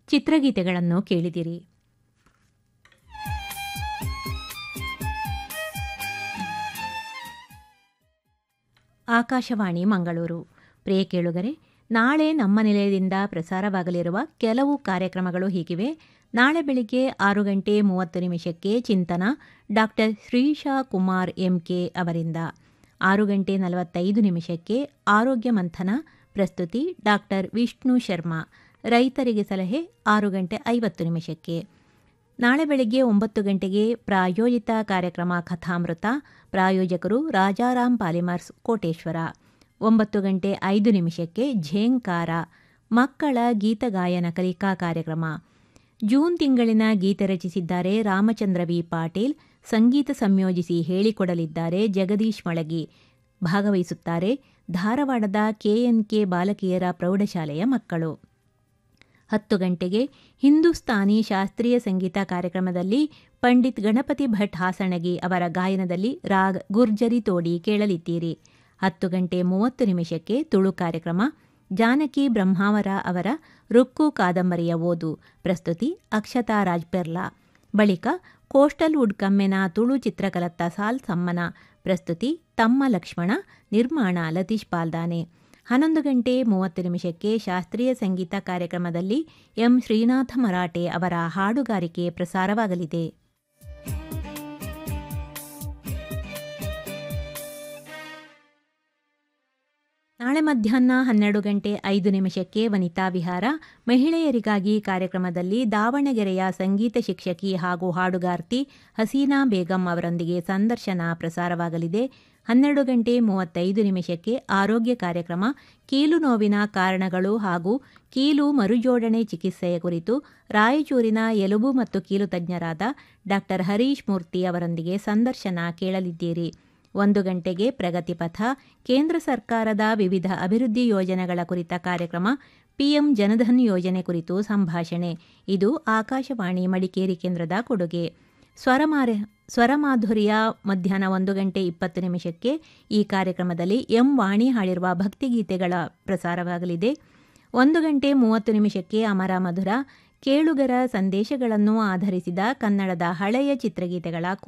ಚಿತ್ರಗೀತೆಗಳನ್ನು ಕೇಳಿದಿರಿ ಆಕಾಶವಾಣಿ ಮಂಗಳೂರು ಪ್ರಿಯ ಕೇಳುಗರೆ ನಾಳೆ ನಮ್ಮ ನಿಲಯದಿಂದ ಪ್ರಸಾರವಾಗಲಿರುವ ಕೆಲವು ಕಾರ್ಯಕ್ರಮಗಳು ಹೀಗಿವೆ ನಾಳೆ ಬೆಳಿಗ್ಗೆ ಆರು ಗಂಟೆ ಮೂವತ್ತು ನಿಮಿಷಕ್ಕೆ ಚಿಂತನ ಡಾಕ್ಟರ್ ಶ್ರೀಶಾ ಕುಮಾರ್ ಎಂಕೆ ಅವರಿಂದ ಆರು ಗಂಟೆ ನಲವತ್ತೈದು ನಿಮಿಷಕ್ಕೆ ಆರೋಗ್ಯ ಮಂಥನ ಪ್ರಸ್ತುತಿ ಡಾಕ್ಟರ್ ವಿಷ್ಣು ಶರ್ಮಾ ರೈತರಿಗೆ ಸಲಹೆ ಆರು ಗಂಟೆ ಐವತ್ತು ನಿಮಿಷಕ್ಕೆ ನಾಳೆ ಬೆಳಗ್ಗೆ ಒಂಬತ್ತು ಗಂಟೆಗೆ ಪ್ರಾಯೋಜಿತ ಕಾರ್ಯಕ್ರಮ ಕಥಾಮೃತ ಪ್ರಾಯೋಜಕರು ರಾಜಾರಾಮ್ ಪಾಲಿಮರ್ಸ್ ಕೋಟೇಶ್ವರ ಒಂಬತ್ತು ಗಂಟೆ ಐದು ನಿಮಿಷಕ್ಕೆ ಝೇಂಕಾರ ಮಕ್ಕಳ ಗೀತಗಾಯನ ಕಲಿಕಾ ಕಾರ್ಯಕ್ರಮ ಜೂನ್ ತಿಂಗಳಿನ ಗೀತೆ ರಚಿಸಿದ್ದಾರೆ ರಾಮಚಂದ್ರ ವಿ ಪಾಟೀಲ್ ಸಂಗೀತ ಸಂಯೋಜಿಸಿ ಹೇಳಿಕೊಡಲಿದ್ದಾರೆ ಜಗದೀಶ್ ಮಳಗಿ ಭಾಗವಹಿಸುತ್ತಾರೆ ಧಾರವಾಡದ ಕೆಎನ್ಕೆ ಬಾಲಕಿಯರ ಪ್ರೌಢಶಾಲೆಯ ಮಕ್ಕಳು ಹತ್ತು ಗಂಟೆಗೆ ಹಿಂದೂಸ್ತಾನಿ ಶಾಸ್ತ್ರೀಯ ಸಂಗೀತ ಕಾರ್ಯಕ್ರಮದಲ್ಲಿ ಪಂಡಿತ್ ಗಣಪತಿ ಭಟ್ ಹಾಸಣಗಿ ಅವರ ಗಾಯನದಲ್ಲಿ ರಾಗ್ ಗುರ್ಜರಿ ತೋಡಿ ಕೇಳಲಿದ್ದೀರಿ ಹತ್ತು ಗಂಟೆ ಮೂವತ್ತು ನಿಮಿಷಕ್ಕೆ ತುಳು ಕಾರ್ಯಕ್ರಮ ಜಾನಕಿ ಬ್ರಹ್ಮಾವರ ಅವರ ರುಕ್ಕು ಕಾದಂಬರಿಯ ಓದು ಪ್ರಸ್ತುತಿ ಅಕ್ಷತಾ ರಾಜ್ಪೆರ್ಲಾ ಬಳಿಕ ಕೋಸ್ಟಲ್ ವುಡ್ ಕಮ್ಮೆನ ತುಳು ಚಿತ್ರಕಲತ್ತ ಸಾಲ್ ಸಮ್ಮನ ಪ್ರಸ್ತುತಿ ತಮ್ಮ ಲಕ್ಷ್ಮಣ ನಿರ್ಮಾಣ ಲತೀಶ್ ಪಾಲ್ದಾನೆ ಹನ್ನೊಂದು ಗಂಟೆ ಮೂವತ್ತು ನಿಮಿಷಕ್ಕೆ ಶಾಸ್ತ್ರೀಯ ಸಂಗೀತ ಕಾರ್ಯಕ್ರಮದಲ್ಲಿ ಎಂ ಶ್ರೀನಾಥ ಮರಾಠೆ ಅವರ ಹಾಡುಗಾರಿಕೆ ಪ್ರಸಾರವಾಗಲಿದೆ ನಾಳೆ ಮಧ್ಯಾಹ್ನ ಹನ್ನೆರಡು ಗಂಟೆ ಐದು ನಿಮಿಷಕ್ಕೆ ವನಿತಾ ವಿಹಾರ ಮಹಿಳೆಯರಿಗಾಗಿ ಕಾರ್ಯಕ್ರಮದಲ್ಲಿ ದಾವಣಗೆರೆಯ ಸಂಗೀತ ಶಿಕ್ಷಕಿ ಹಾಗೂ ಹಾಡುಗಾರ್ತಿ ಹಸೀನಾ ಬೇಗಂ ಅವರೊಂದಿಗೆ ಸಂದರ್ಶನ ಪ್ರಸಾರವಾಗಲಿದೆ ಹನ್ನೆರಡು ಗಂಟೆ ಮೂವತ್ತೈದು ನಿಮಿಷಕ್ಕೆ ಆರೋಗ್ಯ ಕಾರ್ಯಕ್ರಮ ಕೀಲು ನೋವಿನ ಕಾರಣಗಳು ಹಾಗೂ ಕೀಲು ಮರುಜೋಡಣೆ ಚಿಕಿತ್ಸೆಯ ಕುರಿತು ರಾಯಚೂರಿನ ಎಲುಬು ಮತ್ತು ಕೀಲು ತಜ್ಞರಾದ ಡಾಕ್ಟರ್ ಹರೀಶ್ ಮೂರ್ತಿ ಅವರೊಂದಿಗೆ ಸಂದರ್ಶನ ಕೇಳಲಿದ್ದೀರಿ ಒಂದು ಗಂಟೆಗೆ ಪ್ರಗತಿಪಥ ಕೇಂದ್ರ ಸರ್ಕಾರದ ವಿವಿಧ ಅಭಿವೃದ್ಧಿ ಯೋಜನೆಗಳ ಕುರಿತ ಕಾರ್ಯಕ್ರಮ ಪಿಎಂ ಜನಧನ್ ಯೋಜನೆ ಕುರಿತು ಸಂಭಾಷಣೆ ಇದು ಆಕಾಶವಾಣಿ ಮಡಿಕೇರಿ ಕೇಂದ್ರದ ಕೊಡುಗೆ ಸ್ವರಮಾರ ಸ್ವರಮಾಧುರ್ಯ ಮಧ್ಯಾಹ್ನ ಒಂದು ಗಂಟೆ ಇಪ್ಪತ್ತು ನಿಮಿಷಕ್ಕೆ ಈ ಕಾರ್ಯಕ್ರಮದಲ್ಲಿ ಎಂ ವಾಣಿ ಹಾಡಿರುವ ಭಕ್ತಿಗೀತೆಗಳ ಪ್ರಸಾರವಾಗಲಿದೆ ಒಂದು ಗಂಟೆ ಮೂವತ್ತು ನಿಮಿಷಕ್ಕೆ ಅಮರ ಮಧುರ ಕೇಳುಗರ ಸಂದೇಶಗಳನ್ನು ಆಧರಿಸಿದ ಕನ್ನಡದ ಹಳೆಯ ಚಿತ್ರಗೀತೆಗಳ